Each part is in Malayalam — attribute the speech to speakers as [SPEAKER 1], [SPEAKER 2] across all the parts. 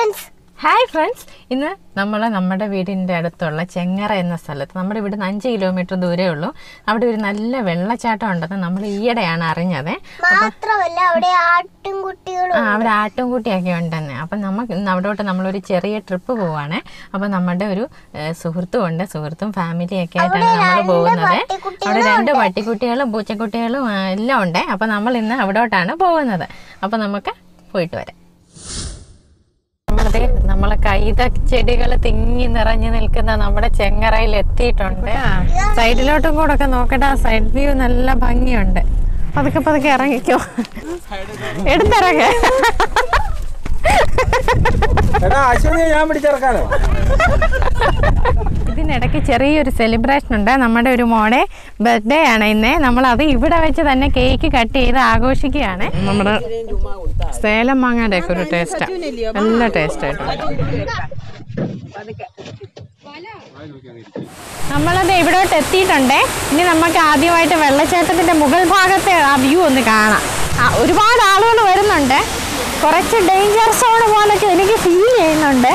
[SPEAKER 1] ഫ്രണ്ട്സ്
[SPEAKER 2] ഹായ് ഫ്രണ്ട്സ് ഇന്ന് നമ്മൾ നമ്മുടെ വീടിൻ്റെ അടുത്തുള്ള ചെങ്ങറ എന്ന സ്ഥലത്ത് നമ്മുടെ ഇവിടുന്ന് അഞ്ച് കിലോമീറ്റർ ദൂരേ ഉള്ളൂ അവിടെ ഒരു നല്ല വെള്ളച്ചാട്ടം ഉണ്ടെന്ന് നമ്മൾ ഈയിടെയാണ് അറിഞ്ഞത്
[SPEAKER 1] മാത്രമല്ല അവിടെ ആട്ടും കുട്ടികളും
[SPEAKER 2] ആ അവിടെ ആട്ടുംകുട്ടിയൊക്കെ ഉണ്ടെന്ന് അപ്പം നമുക്ക് ഇന്ന് അവിടോട്ട് നമ്മളൊരു ചെറിയ ട്രിപ്പ് പോവാണ് അപ്പം നമ്മുടെ ഒരു ഏഹ്, സുഹൃത്തും ഉണ്ട് സുഹൃത്തും ഫാമിലിയൊക്കെ ആയിട്ടാണ് നമ്മൾ പോകുന്നത് അവിടെ രണ്ട് പട്ടിക്കുട്ടികളും പൂച്ചക്കുട്ടികളും ആ, എല്ലാം ഉണ്ട് അപ്പം നമ്മൾ ഇന്ന് അവിടോട്ടാണ് പോകുന്നത് അപ്പം നമുക്ക് പോയിട്ട് വരാം നമ്മളതെ നമ്മളെ കൈത ചെടികൾ തിങ്ങി നിറഞ്ഞു നിൽക്കുന്ന നമ്മുടെ ചെങ്ങറയിൽ എത്തിയിട്ടുണ്ട് സൈഡിലോട്ടും കൂടെ ഒക്കെ നോക്കട്ടെ ആ സൈഡ് വ്യൂ നല്ല ഭംഗിയുണ്ട് പതുക്കെ പതുക്കെ ഇറങ്ങിക്കോ എടുത്തിറങ്ങ
[SPEAKER 3] എടാ അശ്വതിയെ ഞാൻ പിടിച്ചിറക്കാനോ
[SPEAKER 2] ഇതിനിടയ്ക്ക് ചെറിയൊരു സെലിബ്രേഷൻ ഉണ്ട് നമ്മുടെ ഒരു മോടെ ബർത്ത്ഡേ ആണ് ഇന്ന് നമ്മൾ അത് ഇവിടെ വെച്ച് തന്നെ കേക്ക് കട്ട് ചെയ്ത് ആഘോഷിക്കുകയാണ് നമ്മുടെ സേലം മാങ്ങയുടെ ഒക്കെ ഒരു ടേസ്റ്റാ നല്ല ടേസ്റ്റ് ആയിട്ടുണ്ട് നമ്മളത് ഇവിടോട്ട് എത്തിയിട്ടുണ്ട് ഇനി നമുക്ക് ആദ്യമായിട്ട് വെള്ളച്ചാട്ടത്തിന്റെ മുകൾ ഭാഗത്തെ ആ വ്യൂ ഒന്ന് കാണാം ആ, ഒരുപാട് ആളുകൾ വരുന്നുണ്ട് കുറച്ച് ഡേഞ്ചർ സോൺ പോലൊക്കെ എനിക്ക് ഫീൽ ചെയ്യുന്നുണ്ട്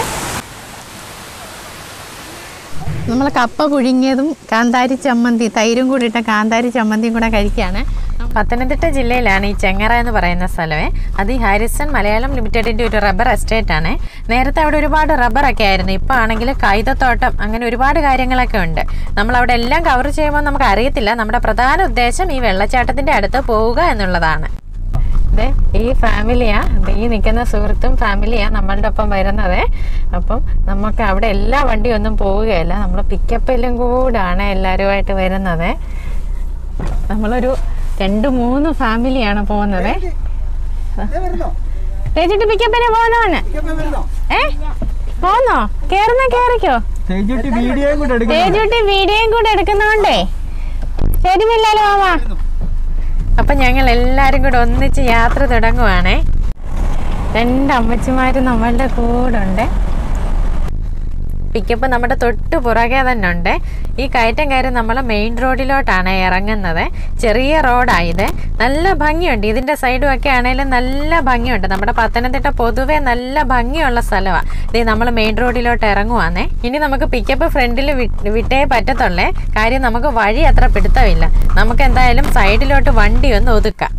[SPEAKER 2] നമ്മൾ കപ്പ പുഴുങ്ങിയതും കാന്താരി ചമ്മന്തി തൈരും കൂടി ഇട്ട കാന്താരി ചമ്മന്തിയും കൂടെ കഴിക്കുകയാണ് പത്തനംതിട്ട ജില്ലയിലാണ് ഈ ചെങ്ങറ എന്ന് പറയുന്ന സ്ഥലമേ അത് ഈ ഹാരിസൺ മലയാളം ലിമിറ്റഡിൻ്റെ ഒരു റബ്ബർ എസ്റ്റേറ്റ് ആണ് നേരത്തെ അവിടെ ഒരുപാട് റബ്ബറൊക്കെ ആയിരുന്നു ഇപ്പോൾ ആണെങ്കിൽ കൈതത്തോട്ടം അങ്ങനെ ഒരുപാട് കാര്യങ്ങളൊക്കെ ഉണ്ട് നമ്മൾ അവിടെ എല്ലാം കവർ ചെയ്യുമ്പോൾ നമുക്ക് അറിയത്തില്ല നമ്മുടെ പ്രധാന ഉദ്ദേശം ഈ വെള്ളച്ചാട്ടത്തിൻ്റെ അടുത്ത് പോവുക എന്നുള്ളതാണ് ദേ ഈ ഫാമിലിയാ ദേ ഈ നിൽക്കുന്ന സുഹൃത്തും ഫാമിലിയാ നമ്മളുടെ ഒപ്പം വരുന്നത് അപ്പം നമുക്ക് അവിടെ എല്ലാ വണ്ടിയൊന്നും പോവുകയല്ല നമ്മൾ പിക്കപ്പിലും കൂടാണ് എല്ലാവരുമായിട്ട് വരുന്നത് നമ്മളൊരു രണ്ട് മൂന്ന് ഫാമിലിയാണ് പോകുന്നത് തേച്ചിട്ട് പിക്കപ്പിന് പോകുന്നവന് ഏ പോന്നോ കേറുന്ന കേറിക്കോ
[SPEAKER 3] തേജുട്ടി വീഡിയോയും കൂടെ എടുക്കണം
[SPEAKER 2] തേജുട്ടി വീഡിയോയും കൂടെ എടുക്കുന്നോണ്ടേ ശരിമില്ലല്ലോ മാമാ അപ്പൊ ഞങ്ങൾ എല്ലാരും കൂടെ ഒന്നിച്ച് യാത്ര തുടങ്ങുവാണേ രണ്ട് അമ്മച്ചിമാര് നമ്മളുടെ കൂടെ ഉണ്ട് പിക്കപ്പ് നമ്മുടെ തൊട്ട് പുറകെ തന്നെ ഉണ്ട് ഈ കയറ്റം കയറി നമ്മൾ മെയിൻ റോഡിലോട്ടാണ് ഇറങ്ങുന്നത് ചെറിയ റോഡായത് നല്ല ഭംഗിയുണ്ട് ഇതിൻ്റെ സൈഡും ഒക്കെ ആണെങ്കിലും നല്ല ഭംഗിയുണ്ട് നമ്മുടെ പത്തനംതിട്ട പൊതുവെ നല്ല ഭംഗിയുള്ള സ്ഥലമാണ് ഇത് നമ്മൾ മെയിൻ റോഡിലോട്ട് ഇറങ്ങുവാന്നേ ഇനി നമുക്ക് പിക്കപ്പ് ഫ്രണ്ടിൽ വിട്ടേ പറ്റത്തുള്ളേ കാര്യം നമുക്ക് വഴി അത്ര പിടുത്തമില്ല നമുക്ക് എന്തായാലും സൈഡിലോട്ട് വണ്ടി ഒന്ന് ഒതുക്കാം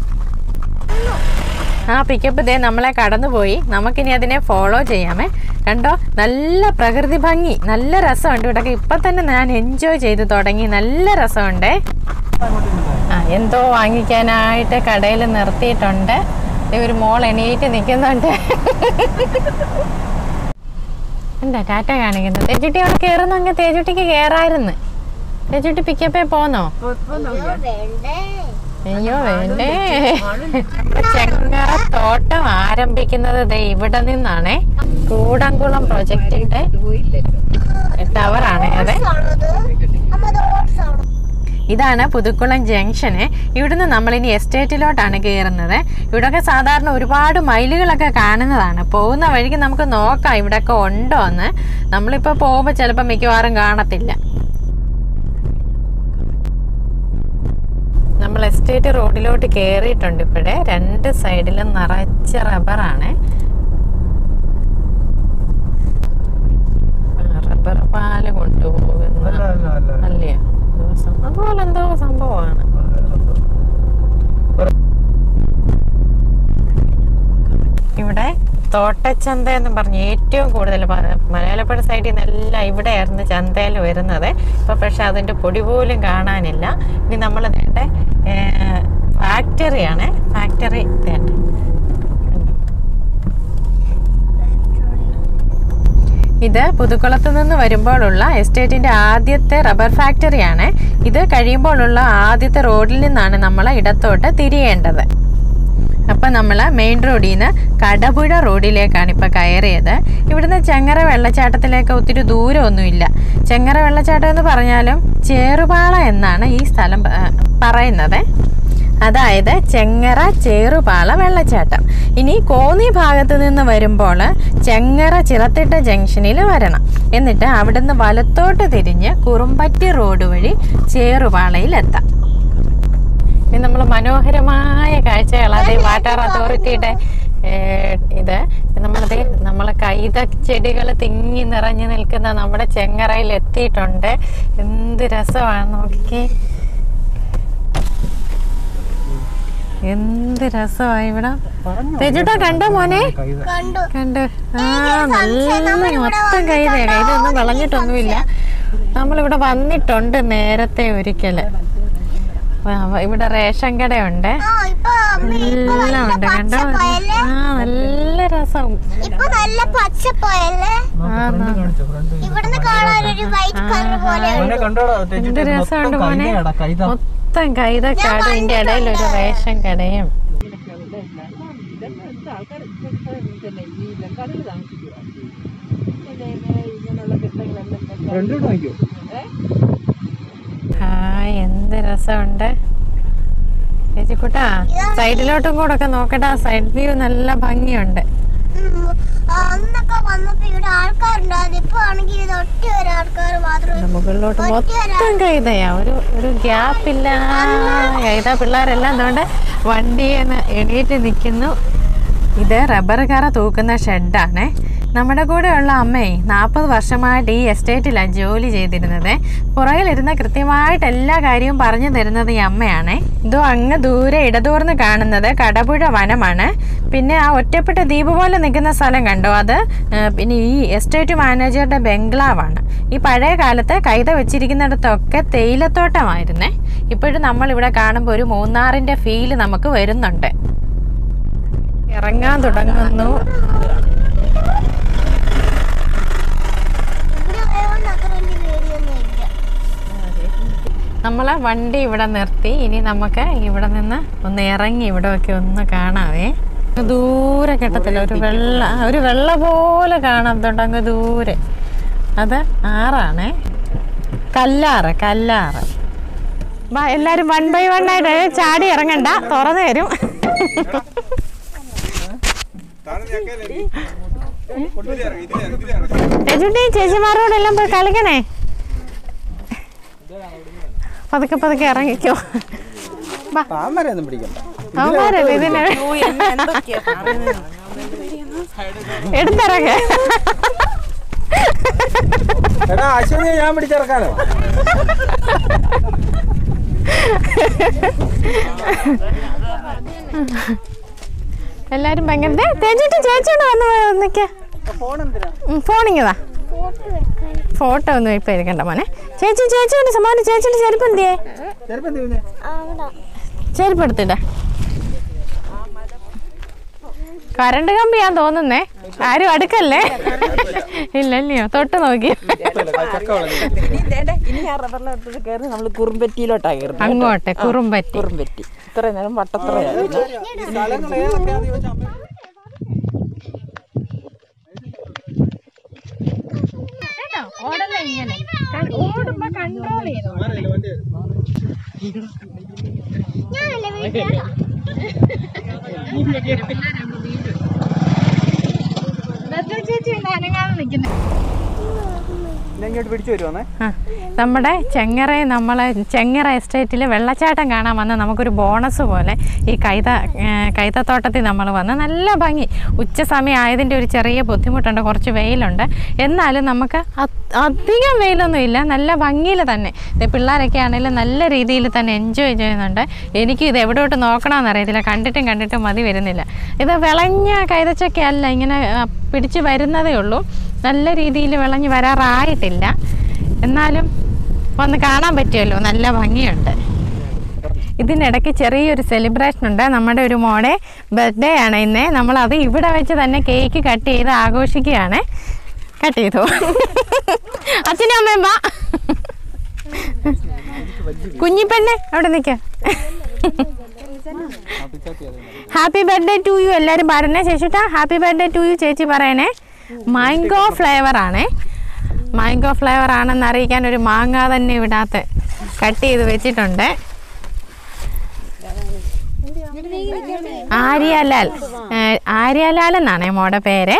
[SPEAKER 2] ആ പിക്കപ്പ് ഇതേ നമ്മളെ കടന്നുപോയി നമുക്കിനി അതിനെ ഫോളോ ചെയ്യാമേ കണ്ടോ നല്ല പ്രകൃതി ഭംഗി നല്ല രസമുണ്ട് ഇവിടെ ഇപ്പൊ തന്നെ ഞാൻ എൻജോയ് ചെയ്ത് തുടങ്ങി നല്ല രസമുണ്ട് ആ എന്തോ വാങ്ങിക്കാനായിട്ട് കടയിൽ നിർത്തിയിട്ടുണ്ട് ദേ ഒരു മോൾ എണീറ്റ് നിൽക്കുന്നുണ്ട് എന്താ ടാറ്റ കാണിക്കുന്നത് തേജുട്ടി അവിടെ കയറുന്നെങ്കിൽ തേജുട്ടിക്ക് കയറായിരുന്നു തേജുട്ടി പിക്കപ്പേ പോന്നോ
[SPEAKER 1] വേണ്ടേ
[SPEAKER 2] അയ്യോ വേണ്ടേ ചെങ്ങറ തോട്ടം ആരംഭിക്കുന്നത് ദേ ഇവിടെ നിന്നാണേ കൂടംകുളം പ്രൊജക്ടിന്റെ ടവറാണ് അതെ
[SPEAKER 1] ആണത് അമ്മ റോഡ്സ് ആണ്
[SPEAKER 2] ഇതാണ് പുതുക്കുളം ജംഗ്ഷന് ഇവിടുന്ന് നമ്മളിനി എസ്റ്റേറ്റിലോട്ടാണ് കയറുന്നത് ഇവിടെയൊക്കെ സാധാരണ ഒരുപാട് മയിലുകളൊക്കെ കാണുന്നതാണ് പോകുന്ന വഴിക്ക് നമുക്ക് നോക്കാം ഇവിടെയൊക്കെ ഉണ്ടോ എന്ന് നമ്മളിപ്പോൾ പോകുമ്പോൾ ചിലപ്പോൾ മിക്കവാറും കാണത്തില്ല നമ്മൾ എസ്റ്റേറ്റ് റോഡിലോട്ട് കയറിയിട്ടുണ്ട് ഇപ്പോഴേ രണ്ട് സൈഡിലും നിറച്ച റബ്ബറാണ് റബ്ബർ പാല് കൊണ്ടുപോകുന്ന അല്ലയോ ദിവസം അതുപോലെ എന്തോ സംഭവമാണ് ഇവിടെ തോട്ടച്ചന്ത എന്ന് പറഞ്ഞ് ഏറ്റവും കൂടുതൽ പ- മലയാളപ്പുഴ സൈഡിൽ നിന്നെല്ലാം ഇവിടെയായിരുന്നു ചന്തയിൽ വരുന്നത് ഇപ്പൊ പക്ഷെ അതിന്റെ പൊടി പോലും കാണാനില്ല ഇനി നമ്മൾ നേട്ടെ ഫാക്ടറിയാണ് ഫാക്ടറി തേട്ടെ ഇത് പുതുക്കുളത്ത് നിന്ന് വരുമ്പോഴുള്ള എസ്റ്റേറ്റിന്റെ ആദ്യത്തെ റബ്ബർ ഫാക്ടറിയാണ് ഇത് കഴിയുമ്പോഴുള്ള ആദ്യത്തെ റോഡിൽ നിന്നാണ് നമ്മൾ ഇടത്തോട്ട് തിരിയേണ്ടത് അപ്പം നമ്മൾ മെയിൻ റോഡിൽ നിന്ന് കടപുഴ റോഡിലേക്കാണ് ഇപ്പോൾ കയറിയത് ഇവിടുന്ന് ചെങ്ങറ വെള്ളച്ചാട്ടത്തിലേക്ക് ഒത്തിരി ദൂരമൊന്നുമില്ല ചെങ്ങറ വെള്ളച്ചാട്ടം എന്ന് പറഞ്ഞാലും ചേറുപാള എന്നാണ് ഈ സ്ഥലം ആ, പറയുന്നത് അതായത് ചെങ്ങറ ചേറുപാള വെള്ളച്ചാട്ടം ഇനി കോന്നി ഭാഗത്ത് നിന്ന് വരുമ്പോൾ ചെങ്ങറ ചിറത്തിട്ട ജംഗ്ഷനിൽ വരണം എന്നിട്ട് അവിടുന്ന് വലത്തോട്ട് തിരിഞ്ഞ് കുറുമ്പറ്റി റോഡ് വഴി ചേറുപാളയിൽ എത്താം ഇനി നമ്മൾ മനോഹരമായ കാഴ്ചകൾ അത് വാട്ടർ അതോറിറ്റിയുടെ ഏഹ്, ഇത് നമ്മളത് നമ്മളെ കൈത ചെടികൾ തിങ്ങി നിറഞ്ഞു നിൽക്കുന്ന നമ്മുടെ ചെങ്ങറയിൽ എത്തിയിട്ടുണ്ട് എന്ത് രസമാണ് നോക്കിക്കേ എന്ത് രസമായി ഇവിടെ തെജുട്ടാ കണ്ടോ മോനെ
[SPEAKER 1] കണ്ടു
[SPEAKER 2] കണ്ട് ആ നല്ല മൊത്തം കൈതയാ കൈതൊന്നും വിളഞ്ഞിട്ടൊന്നുമില്ല നമ്മളിവിടെ വന്നിട്ടുണ്ട് നേരത്തെ ഒരിക്കല് ആ, ഇവിടെ റേഷൻ കടയുണ്ട്
[SPEAKER 1] ആ ഇപ്പൊ ഇപ്പൊ
[SPEAKER 2] എല്ലാം
[SPEAKER 1] നല്ല
[SPEAKER 2] ഉണ്ട് കണ്ടോ
[SPEAKER 1] പച്ചപ്പായല്ലേ
[SPEAKER 2] ആ നല്ല രസം
[SPEAKER 1] ഇപ്പൊ നല്ല പച്ചപ്പായല്ലേ
[SPEAKER 2] ആ ന-
[SPEAKER 1] ഇവിടുന്ന് കാണാൻ ഒരു വൈറ്റ് കളർ പോലെ
[SPEAKER 3] മോനെ കണ്ടോടാ
[SPEAKER 2] എന്ത് രസമുണ്ട് മോനെ
[SPEAKER 3] കൈതയാടാ, കൈത
[SPEAKER 2] മൊത്തം കൈതക്കാട് ഇതിന്റെ ഇടയിൽ ഒരു റേഷൻ കടയും
[SPEAKER 3] ഫ്രണ്ടിലോട്ട് നോക്കിയോ
[SPEAKER 2] ഹായ് എന്ത് രസമുണ്ട് ചേച്ചിക്കുട്ടാ സൈഡിലോട്ടും കൂടെ ഒക്കെ നോക്കട്ടെ സൈഡ് വ്യൂ നല്ല ഭംഗിയുണ്ട്
[SPEAKER 1] ഉം. ആ, അന്നൊക്കെ വന്നപ്പോ ഇവിടെ ആൾക്കാരുണ്ടായിരുന്നു ഇപ്പൊ ആണെങ്കിൽ ഇത് ഒറ്റ ഒരു ആൾക്കാർ മാത്രമേ
[SPEAKER 2] ഇവിടെ മുകളിലോട്ട് മൊത്തം കൈതയാ ഒരു ഒരു ഗ്യാപ്പ് ഇല്ല കൈത പിള്ളേരെല്ലാം അതുകൊണ്ട് വണ്ടിയിൽ നിന്ന് എണീറ്റ് നിൽക്കുന്നു ഇത് റബ്ബർ കറ തൂക്കുന്ന ഷെഡാണ് നമ്മുടെ കൂടെയുള്ള അമ്മയെ നാൽപ്പത് വർഷമായിട്ട് ഈ എസ്റ്റേറ്റിലാണ് ജോലി ചെയ്തിരുന്നത് പുറകിലിരുന്ന് കൃത്യമായിട്ട് എല്ലാ കാര്യവും പറഞ്ഞു തരുന്നത് ഈ അമ്മയാണ് ഇതോ അങ്ങ് ദൂരെ ഇടതൂർന്ന് കാണുന്നത് കടപുഴ വനമാണ് പിന്നെ ആ ഒറ്റപ്പെട്ട ദ്വീപ് പോലെ നിൽക്കുന്ന സ്ഥലം കണ്ടോ അത് ആ, പിന്നെ ഈ എസ്റ്റേറ്റ് മാനേജറുടെ ബംഗ്ലാവാണ് ഈ പഴയ കാലത്ത് കൈത വെച്ചിരിക്കുന്നിടത്തൊക്കെ തേയിലത്തോട്ടമായിരുന്നേ ഇപ്പോഴും നമ്മൾ ഇവിടെ കാണുമ്പോൾ ഒരു മൂന്നാറിൻ്റെ ഫീല് നമുക്ക് വരുന്നുണ്ട് ഇറങ്ങാൻ തുടങ്ങുന്നു
[SPEAKER 1] ഇവിടെ വേണമെന്ന് അത്ര വലിയ പേടിയൊന്നും ഇല്ല
[SPEAKER 2] നമ്മളെ വണ്ടി ഇവിടെ നിർത്തി ഇനി നമുക്ക് ഇവിടെ നിന്ന് ഒന്ന് ഇറങ്ങി ഇവിടെ ഒക്കെ ഒന്ന് കാണാവേ ദൂരെ കിട്ടത്തില്ല ഒരു വെള്ള ഒരു വെള്ള പോലെ കാണാത്തുണ്ട് അങ്ങ് ദൂരെ അത് ആറാണേ കല്ലാറ് കല്ലാറ് വാ എല്ലാരും വൺ ബൈ വൺ ആയിട്ട് ചാടി ഇറങ്ങണ്ട തുറന്നു തരും ചേച്ചുട്ടി ചേച്ചിമാരോടെല്ലാം പോയി കളിക്കണേ പതുക്കെ പതുക്കെ ഇറങ്ങിക്കോ വാ
[SPEAKER 3] താമരയൊന്നും പിടിക്കണ്ട
[SPEAKER 2] അവന്മാരല്ലേ ഇതിനെ എടുത്തിറങ്ങ
[SPEAKER 3] എടാ അശ്വതിയെ ഞാൻ പിടിച്ചിറക്കാനോ
[SPEAKER 2] എല്ലാരും ഭയങ്കര ദേ, തേജുട്ടി ചേച്ചിയോട് വന്ന് നിക്ക ഫോണിങ്ങതാ ഫോട്ടോ ഒന്നും ഇപ്പൊ എടുക്കണ്ട മോനെ ചേച്ചി ചേച്ചിയുടെ സമാനം ചേച്ചിയുടെ ചെരുപ്പ് എന്തിയേ
[SPEAKER 3] ചെറുപ്പം തീരുന്നേ
[SPEAKER 1] അവിടെ
[SPEAKER 2] ചെരുപ്പ് എടുത്തിട്ട കറണ്ട് കമ്പിയാൻ തോന്നുന്നേ ആരും അടുക്കല്ലേ ഇല്ലല്ലയോ തൊട്ട് നോക്കി
[SPEAKER 3] ചക്ക വളഞ്ഞു
[SPEAKER 4] ഇനി ദേണ്ടെ, ഇനി ആ റബ്ബറിനടുത്ത് കയറി നമ്മൾ കുറുമ്പറ്റിയിലോട്ടാ കയറുന്നത്
[SPEAKER 2] അങ്ങോട്ട് കുറുമ്പറ്റി
[SPEAKER 4] കുറുമ്പറ്റി ഇത്ര നേരം വട്ടത്രയായിരുന്നു
[SPEAKER 3] ഈ സ്ഥലങ്ങൾ ഏതൊക്കെയാന്ന് ചോദിച്ചാൽ അമ്മ ആരല്ലേ വണ്ടി
[SPEAKER 1] ഞാനല്ലേ വീട്ടിൽ
[SPEAKER 3] ഞാൻ ഇങ്ങോട്ട് പിടിച്ചു വരുവാന്നേ
[SPEAKER 2] ആ, നമ്മുടെ ചെങ്ങറ നമ്മളെ ചെങ്ങറ എസ്റ്റേറ്റിൽ വെള്ളച്ചാട്ടം കാണാൻ വന്ന നമുക്കൊരു ബോണസ് പോലെ ഈ കൈത ഏ, കൈതത്തോട്ടത്തിൽ നമ്മൾ വന്ന് നല്ല ഭംഗി ഉച്ച സമയം ആയതിൻ്റെ ഒരു ചെറിയ ബുദ്ധിമുട്ടുണ്ട് കുറച്ച് വെയിലുണ്ട് എന്നാലും നമുക്ക് അത്- അധികം വെയിലൊന്നും ഇല്ല നല്ല ഭംഗിയിൽ തന്നെ ദേ പിള്ളേരൊക്കെ ആണെങ്കിലും നല്ല രീതിയിൽ തന്നെ എൻജോയ് ചെയ്യുന്നുണ്ട് എനിക്ക് ഇത് എവിടോട്ട് നോക്കണമെന്ന് അറിയത്തില്ല കണ്ടിട്ടും കണ്ടിട്ടും മതി വരുന്നില്ല ഇത് വിളഞ്ഞ കൈതച്ചക്ക അല്ല ഇങ്ങനെ ആ, പിടിച്ച് വരുന്നതേ ഉള്ളൂ നല്ല രീതിയിൽ വിളഞ്ഞ് വരാറായിട്ടില്ല എന്നാലും വന്ന് കാണാൻ പറ്റുമല്ലോ നല്ല ഭംഗിയുണ്ട് ഇതിനിടയ്ക്ക് ചെറിയൊരു സെലിബ്രേഷൻ ഉണ്ട് നമ്മുടെ ഒരു മോടെ ബർത്ത്ഡേ ആണ് ഇന്ന് നമ്മളത് ഇവിടെ വെച്ച് തന്നെ കേക്ക് കട്ട് ചെയ്ത് ആഘോഷിക്കുകയാണ് കട്ട് ചെയ്തു അച്ഛനും അമ്മയും വാ കുഞ്ഞിപ്പെണ്ണെ അവിടെ നിൽക്ക ഹാപ്പി ബർത്ത്ഡേ ടു യു എല്ലാവരും പറഞ്ഞേ ചേച്ചിട്ടാ ഹാപ്പി ബർത്ത്ഡേ ടു യു ചേച്ചി പറയണേ മാംഗോ ഫ്ലേവർ ആണേ മാംഗോ ഫ്ലേവർ ആണെന്ന് അറിയിക്കാൻ ഒരു മാങ്ങ തന്നെ ഇവിടാത്ത കട്ട് ചെയ്ത് വെച്ചിട്ടുണ്ട് ആര്യലാൽ ഏ, ആര്യലാൽ എന്നാണ് മോടെ പേര്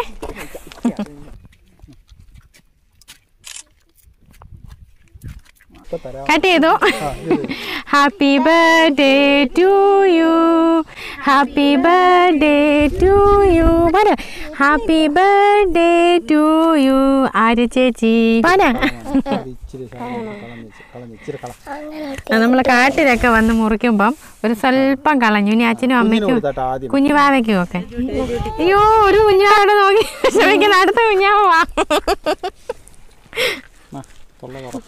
[SPEAKER 2] കട്ട് ചെയ്തു happy birthday to you happy birthday to you പറ ഹാപ്പി ബർത്ത്ഡേ ടു യു ആര് ചേച്ചി പറ
[SPEAKER 3] ഇച്ചിരി ശകലം കളഞ്ഞ് കളഞ്ഞ് ഇച്ചിരി കള
[SPEAKER 2] നമ്മൾ കാട്ടിലൊക്കെ വന്ന് മുറിക്കുമ്പം ഒരു സ്വല്പം കളഞ്ഞു ഇനി അച്ഛനും
[SPEAKER 3] കുഞ്ഞിന്
[SPEAKER 2] അമ്മയ്ക്കും
[SPEAKER 3] കൊടുത്താട്ട് ആദ്യം
[SPEAKER 2] കുഞ്ഞുവാവയ്ക്കും ഒക്കെ അയ്യോ ഒരു കുഞ്ഞാവിടെ നോക്കി ശ്രമിക്കുന്ന അടുത്ത കുഞ്ഞാവാ
[SPEAKER 3] ആ, തൊള്ള തുറ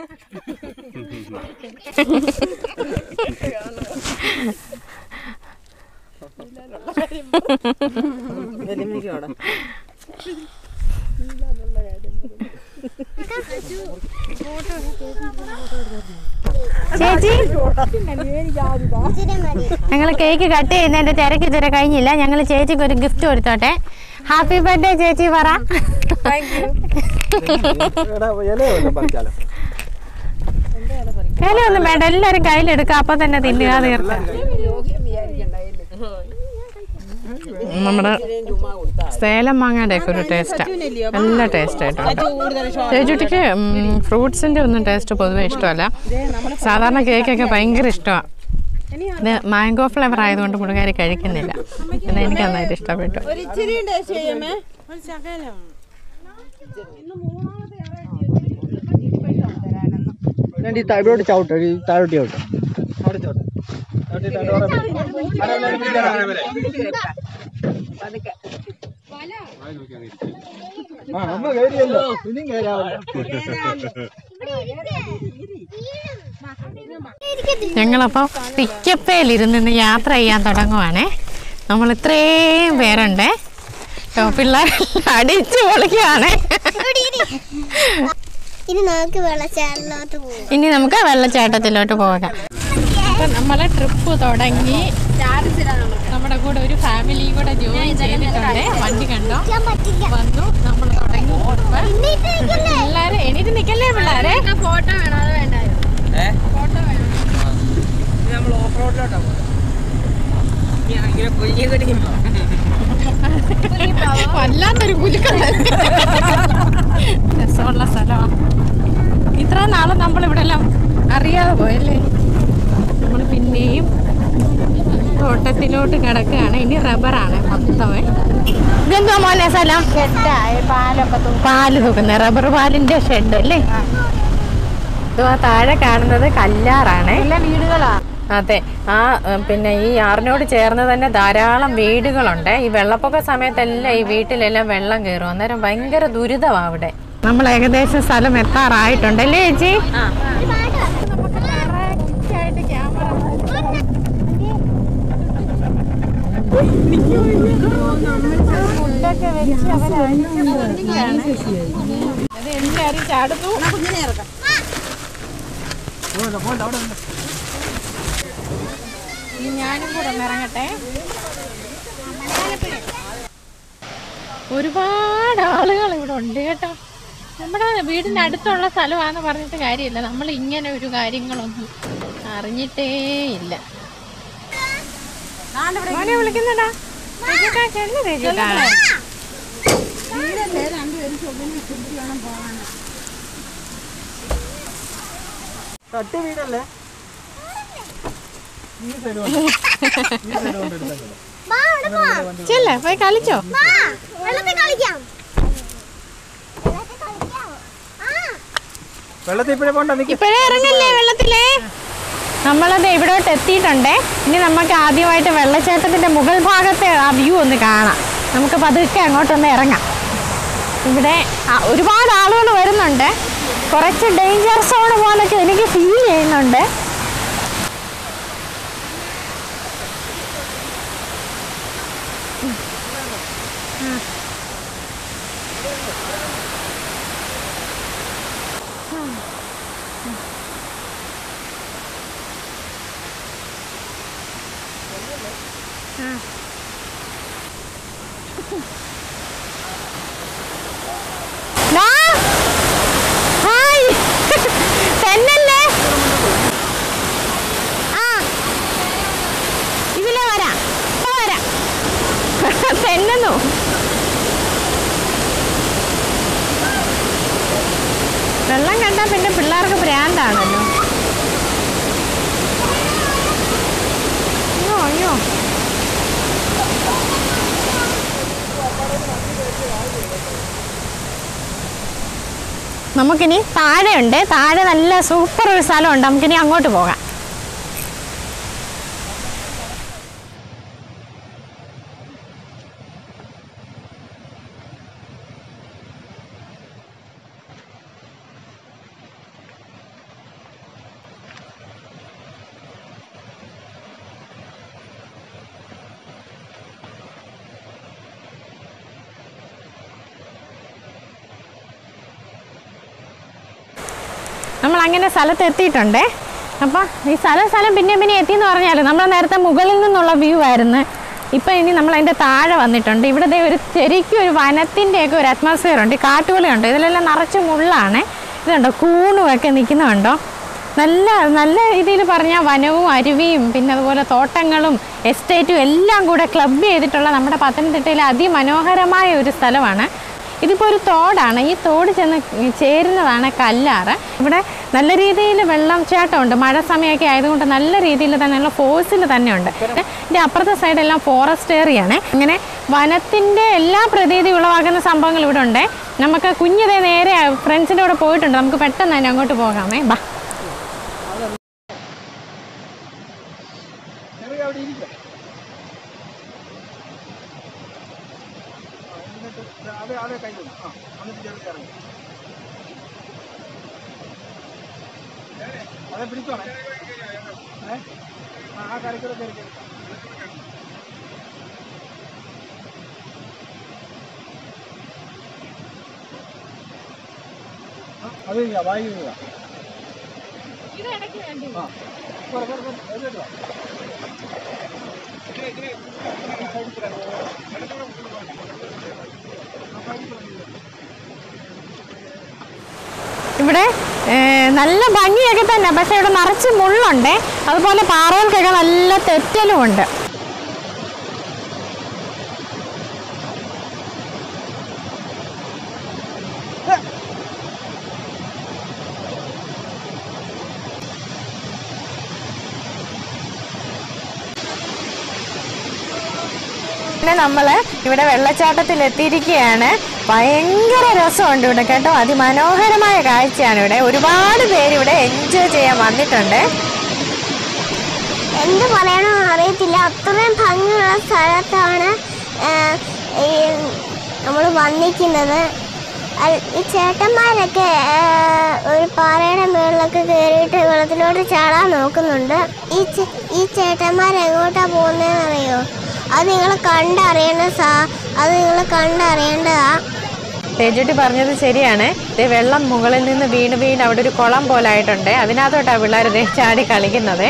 [SPEAKER 2] ചേച്ചി
[SPEAKER 1] ഇച്ചിരി മതി
[SPEAKER 2] ഞങ്ങൾ കേക്ക് കട്ട് ചെയ്യുന്നതിന്റെ തിരക്ക് ഇതുവരെ കഴിഞ്ഞില്ല ഞങ്ങൾ ചേച്ചിക്ക് ഒരു ഗിഫ്റ്റ് കൊടുത്തോട്ടെ ഹാപ്പി ബർത്ത്ഡേ ചേച്ചി പറ
[SPEAKER 3] എടാ ഇലയൊന്നും പറിക്കാലോ
[SPEAKER 2] ഇലയൊന്നും വേണ്ട എല്ലാരും കയ്യിലെടുക്കുക അപ്പൊ തന്നെ തിന്നുക തീർക്കുക നമ്മുടെ സേലം മാങ്ങയുടെ ഒക്കെ ഒരു ടേസ്റ്റാ നല്ല ടേസ്റ്റ് ആയിട്ടുണ്ട് ചേച്ചുട്ടിക്ക് ഫ്രൂട്ട്സിന്റെ ഒന്നും ടേസ്റ്റ് പൊതുവെ ഇഷ്ടമല്ല സാധാരണ കേക്കൊക്കെ ഭയങ്കര ഇഷ്ടമാണ് ഇത് മാംഗോ ഫ്ലേവർ ആയതുകൊണ്ട് പുള്ളിക്കാരി കഴിക്കുന്നില്ല എന്നാൽ എനിക്ക് നന്നായിട്ട് ഇഷ്ടപ്പെട്ടു
[SPEAKER 4] ഒരിച്ചിരി ടേസ്റ്റ് ചെയ്യാമേ ഒരു ശകലം
[SPEAKER 3] ഞാൻ ഈ താഴോട്ട് ചവിട്ടോ ഈ താഴോട്ട് ചവിട്ടോ അവിടെ ചവിട്ടോ ചവിട്ടി താഴോട്ട് ആ നമ്മ കയറിയല്ലോ ഇനിയും കയറാമല്ലോ
[SPEAKER 2] ഞങ്ങളപ്പോൾ പിക്കപ്പയിലിരുന്ന് ഇന്ന് യാത്ര ചെയ്യാൻ തുടങ്ങുവാണേ നമ്മൾ ഇത്രയും പേരുണ്ട് കേട്ടോ പിള്ളേരെല്ലാം അടിച്ചു പൊളിക്കുകയാണേ
[SPEAKER 1] ഇനി നമുക്ക് വെള്ളച്ചാറിലോട്ട് പോകും
[SPEAKER 2] ഇനി നമുക്ക് വെള്ളച്ചാട്ടത്തിലോട്ട് പോകാം അപ്പം നമ്മളെ ട്രിപ്പ് തുടങ്ങി നമ്മുടെ കൂടെ ഒരു ഫാമിലി കൂടെ ജോയിൻ ചെയ്തിട്ടുണ്ട് വണ്ടി കണ്ടോ
[SPEAKER 1] ഞാൻ പറ്റില്ല
[SPEAKER 2] വന്നു നമ്മൾ തുടങ്ങി ട്രിപ്പ് പിള്ളേരെ എണീറ്റ് നിൽക്കല്ലേ പിള്ളേരെ
[SPEAKER 4] ഫോട്ടോ വേണോ അത് വേണ്ടായോ ഫോട്ടോ വേണം നമ്മൾ ഓഫ് റോഡിലോട്ടാ ഇങ്ങനെ പൊരിഞ്ഞ കടിക്കുമ്പോ
[SPEAKER 2] വല്ലാത്തൊരു കുലുക്കം രസമുള്ള സ്ഥലമാണ് ഇത്ര നാളെ നമ്മൾ ഇവിടെ എല്ലാം അറിയാതെ പോയല്ലേ നമ്മൾ പിന്നെയും തോട്ടത്തിലോട്ട് കിടക്കുകയാണ് ഇനി റബ്ബറാണ് മൊത്തമേ ഇതെന്താ മോനെ സ്ഥലം പാല് തൂക്കുന്ന റബ്ബർ പാലിന്റെ ഷെഡ് അല്ലേ ഇത് ആ താഴെ കാണുന്നത് കല്ലാറാണ് വീടുകളാ അതെ ആ ഉം, പിന്നെ ഈ ആറിനോട് ചേർന്ന് തന്നെ ധാരാളം വീടുകളുണ്ട് ഈ വെള്ളപ്പൊക്ക സമയത്തെല്ലാം ഈ വീട്ടിലെല്ലാം വെള്ളം കയറും അന്നേരം ഭയങ്കര ദുരിതമാണ് അവിടെ നമ്മൾ ഏകദേശം സ്ഥലം എത്താറായിട്ടുണ്ട് അല്ലേ ചേച്ചി എല്ലാരും ചാടുന്നു
[SPEAKER 4] കുഞ്ഞിനെ ഇറക്കാം
[SPEAKER 2] ഇനി ഞാനും കൂടെ ഒന്ന് ഇറങ്ങട്ടെ ഒരുപാട് ആളുകൾ ഇവിടെ ഉണ്ട് കേട്ടോ നമ്മുടെ വീടിന്റെ അടുത്തുള്ള സ്ഥലമാണെന്ന് പറഞ്ഞിട്ട് കാര്യമില്ല നമ്മൾ ഇങ്ങനെ ഒരു കാര്യങ്ങളൊന്നും അറിഞ്ഞിട്ടേ ഇല്ല മോനെ വിളിക്കുന്നുണ്ടാ തേച്ചിട്ടാ, ചെല്ല് തേച്ചിട്ടാ.
[SPEAKER 3] തട്ടി വീടല്ലേ ഈ സൈഡ്
[SPEAKER 1] വാ അവിടെ പോവാം
[SPEAKER 2] ചെല്ല് പോയി കളിച്ചോ
[SPEAKER 1] വാ വെള്ളത്തിൽ കളിക്കാം വെള്ളത്തിൽ കളിക്കാം ആ
[SPEAKER 3] വെള്ളത്തിൽ ഇപ്പോഴേ പോണ്ട നിൽക്കും
[SPEAKER 2] ഇപ്പോഴേ ഇറങ്ങല്ലേ വെള്ളത്തിലേ നമ്മളത് ഇവിടോട്ട് എത്തിയിട്ടുണ്ട് ഇനി നമുക്ക് ആദ്യമായിട്ട് വെള്ളച്ചാട്ടത്തിന്റെ മുകൾ ഭാഗത്തെ ആ വ്യൂ ഒന്ന് കാണാം നമുക്ക് പതുക്കെ അങ്ങോട്ടൊന്ന് ഇറങ്ങാം ഇവിടെ ആ, ഒരുപാട് ആളുകൾ വരുന്നുണ്ട് കുറച്ച് ഡേഞ്ചർ സോൺ പോലൊക്കെ എനിക്ക് ഫീൽ ചെയ്യുന്നുണ്ട് ദാ. ഹായ്. തെന്നല്ലേ? ആ. ഇതിലേ വരാം. ഇപ്പൊ വരാം. തെന്നുന്നു. വെള്ളം കണ്ടാൽ പിന്നെ പിള്ളേർക്ക് ഭ്രാന്താണല്ലോ അയ്യോ അയ്യോ നമുക്കിനി താഴെയുണ്ട് താഴെ നല്ല സൂപ്പർ ഒരു സ്ഥലമുണ്ട് നമുക്കിനി അങ്ങോട്ട് പോകാം നമ്മൾ അങ്ങനെ സ്ഥലത്ത് എത്തിയിട്ടുണ്ട് അപ്പം ഈ സ്ഥലം സ്ഥലം പിന്നെ പിന്നെ എത്തിയെന്ന് പറഞ്ഞാൽ നമ്മൾ നേരത്തെ മുകളിൽ നിന്നുള്ള വ്യൂ ആയിരുന്നു ഇപ്പം ഇനി നമ്മൾ അതിൻ്റെ താഴെ വന്നിട്ടുണ്ട് ഇവിടെ ദേ ഒരു ശരിക്കും ഒരു വനത്തിൻ്റെയൊക്കെ ഒരു അറ്റ്മോസ്ഫിയർ ഉണ്ട് ഈ കാട്ടുപോലെയുണ്ട് ഇതിലെല്ലാം നിറച്ച് മുള്ളാണ് ഇതുണ്ടോ കൂണുമൊക്കെ നിൽക്കുന്നുണ്ടോ നല്ല നല്ല രീതിയിൽ പറഞ്ഞാൽ വനവും അരുവിയും പിന്നെ അതുപോലെ തോട്ടങ്ങളും എസ്റ്റേറ്റും എല്ലാം കൂടെ ക്ലബ് ചെയ്തിട്ടുള്ള നമ്മുടെ പത്തനംതിട്ടയിലെ അതിമനോഹരമായ ഒരു സ്ഥലമാണ് ഇതിപ്പോൾ ഒരു തോടാണ് ഈ തോട് ചെന്ന് ചേരുന്നതാണ് കല്ലാറ് ഇവിടെ നല്ല രീതിയിൽ വെള്ളം ചാട്ടമുണ്ട് മഴ സമയമൊക്കെ ആയതുകൊണ്ട് നല്ല രീതിയിൽ തന്നെയുള്ള ഫോഴ്സിൽ തന്നെ ഉണ്ട് ഇതിൻ്റെ അപ്പുറത്തെ സൈഡെല്ലാം ഫോറസ്റ്റ് ഏറിയാണ് ഇങ്ങനെ വനത്തിൻ്റെ എല്ലാ പ്രതീതി ഉളവാക്കുന്ന സംഭവങ്ങൾ ഇവിടെ ഉണ്ട് നമുക്ക് കുഞ്ഞതേ നേരെ ഫ്രണ്ട്സിൻ്റെ കൂടെ പോയിട്ടുണ്ട് നമുക്ക് പെട്ടെന്ന് തന്നെ അങ്ങോട്ട് പോകാമേ ബാ
[SPEAKER 3] ചെറിയ അവിടെ ഇരിക്കാം എന്നിട്ട് അത് അത് കയ്യിൽ ആ എന്നിട്ട് ചെറുത് ഇറങ്ങി അതെ പിടിച്ചോണേ ഏ ആ ആ കരയ്ക്കൂടെ കയറി കയറി ആ, അത് കഴിഞ്ഞാ വായി കഴിഞ്ഞാ ആ പോരെ, പോരെ, പോരെ. അത് കേട്ടോ
[SPEAKER 2] ഇവിടെ ഏർ, നല്ല ഭംഗിയൊക്കെ തന്നെ പക്ഷെ ഇവിടെ നിറച്ച് മുള്ളുണ്ട് അതുപോലെ പാറകൾക്കൊക്കെ നല്ല തെറ്റലും ഉണ്ട് പിന്നെ നമ്മൾ ഇവിടെ വെള്ളച്ചാട്ടത്തിൽ എത്തിയിരിക്കുകയാണ് ഭയങ്കര രസമുണ്ട് ഇവിടെ കേട്ടോ അതിമനോഹരമായ കാഴ്ചയാണ് ഇവിടെ ഒരുപാട് പേര് ഇവിടെ എൻജോയ് ചെയ്യാൻ വന്നിട്ടുണ്ട്
[SPEAKER 1] എന്ത് പറയണമെന്ന് അറിയത്തില്ല അത്രയും ഭംഗിയുള്ള സ്ഥലത്താണ് നമ്മൾ വന്നിരിക്കുന്നത് അൽ- ഈ ചേട്ടന്മാരൊക്കെ ആ, ഒരു പാറയുടെ മുകളിലൊക്കെ കയറിയിട്ട് വെള്ളത്തിലോട്ട് ചാടാൻ നോക്കുന്നുണ്ട് ഈ ചേ- ഈ ചേട്ടന്മാർ എങ്ങോട്ടാ പോകുന്നതെന്ന് അറിയോ അത് നിങ്ങൾ കണ്ടറിയണ സാ അത് നിങ്ങൾ കണ്ടറിയേണ്ടതാ
[SPEAKER 2] തേജുട്ടി പറഞ്ഞത് ശരിയാണ് ദേ വെള്ളം മുകളിൽ നിന്ന് വീണ് വീണ് അവിടെ ഒരു കുളം പോലെ ആയിട്ടുണ്ട് അതിനകത്തോട്ടാ പിള്ളേർ ദേ ചാടി കളിക്കുന്നത്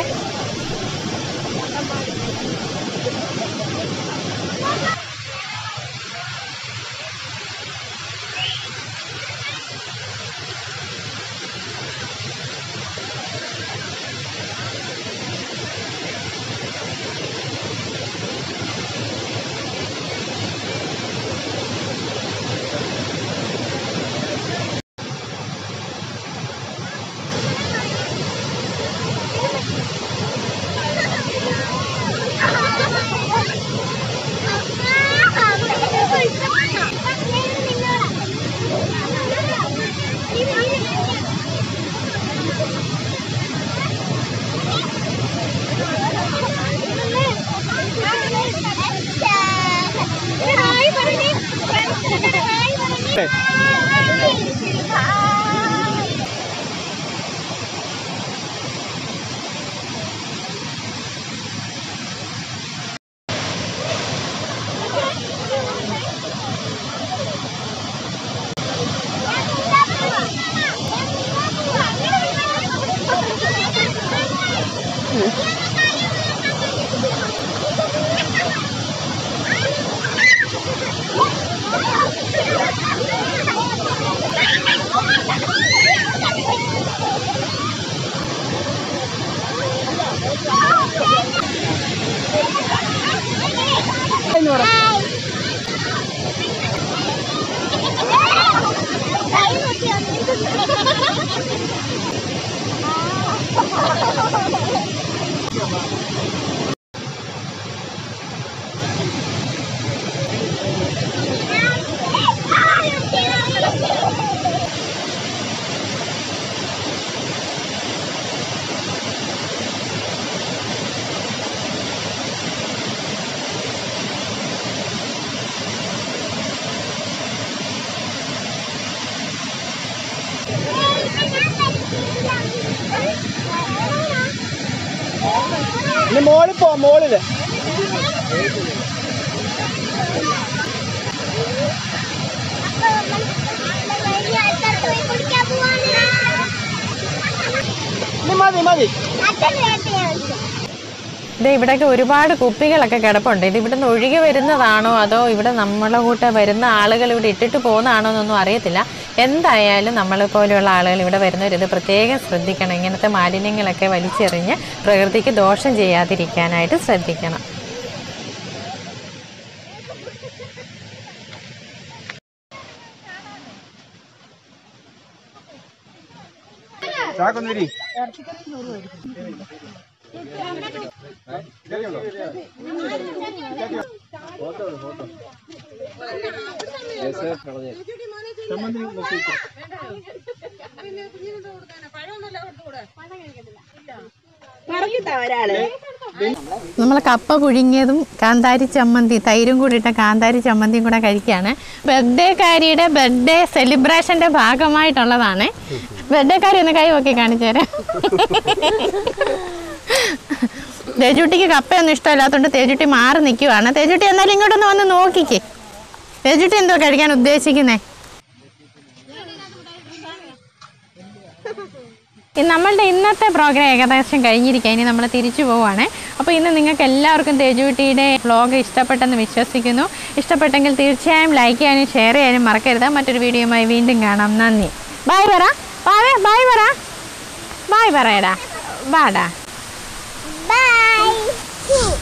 [SPEAKER 3] മോളില് ഇനി മതി മതി
[SPEAKER 2] ഇത് ഇവിടെയൊക്കെ ഒരുപാട് കുപ്പികളൊക്കെ കിടപ്പുണ്ട് ഇത് ഇവിടുന്ന് ഒഴുകി വരുന്നതാണോ അതോ ഇവിടെ നമ്മളെ കൂട്ട് വരുന്ന ആളുകൾ ഇവിടെ ഇട്ടിട്ട് പോകുന്നതാണോ എന്നൊന്നും അറിയത്തില്ല എന്തായാലും നമ്മളെ പോലെയുള്ള ആളുകൾ ഇവിടെ വരുന്നവർ ഇത് പ്രത്യേകം ശ്രദ്ധിക്കണം ഇങ്ങനത്തെ മാലിന്യങ്ങളൊക്കെ വലിച്ചെറിഞ്ഞ് പ്രകൃതിക്ക് ദോഷം ചെയ്യാതിരിക്കാനായിട്ട് ശ്രദ്ധിക്കണം
[SPEAKER 3] ചാക്കൊന്നിരി
[SPEAKER 2] നമ്മൾ കപ്പ പുഴുങ്ങിയതും കാന്താരി ചമ്മന്തി തൈരും കൂടി ഇട്ട കാന്താരി ചമ്മന്തിയും കൂടെ കഴിക്കുകയാണ് ബർത്ത്ഡേക്കാരിയുടെ ബർത്ത്ഡേ സെലിബ്രേഷൻ്റെ ഭാഗമായിട്ടുള്ളതാണ് ബർത്ത്ഡേക്കാരി ഒന്ന് കൈ നോക്കി കാണിച്ചു തരാം തേജുട്ടിക്ക് കപ്പയൊന്നും ഇഷ്ടമില്ലാത്തതുകൊണ്ട് തേജുട്ടി മാറി നിൽക്കുവാണ് തേജുട്ടി എന്നാലും ഇങ്ങോട്ടൊന്ന് വന്ന് നോക്കിക്കേ തേജുട്ടി എന്തോ കഴിക്കാൻ ഉദ്ദേശിക്കുന്നേ ഇ- നമ്മളുടെ ഇന്നത്തെ പ്രോഗ്രാം ഏകദേശം കഴിഞ്ഞിരിക്കുക ഇനി നമ്മൾ തിരിച്ചു പോവുകയാണ് അപ്പോൾ ഇന്ന് നിങ്ങൾക്ക് എല്ലാവർക്കും തേജുട്ടിയുടെ വ്ളോഗ് ഇഷ്ടപ്പെട്ടെന്ന് വിശ്വസിക്കുന്നു ഇഷ്ടപ്പെട്ടെങ്കിൽ തീർച്ചയായും ലൈക്ക് ചെയ്യാനും ഷെയർ ചെയ്യാനും മറക്കരുത് മറ്റൊരു വീഡിയോയുമായി വീണ്ടും കാണാം നന്ദി ബായ് പറ ബായ് ബായ് പറ ബായ് പറയടാ ബാടാ
[SPEAKER 1] ബൈ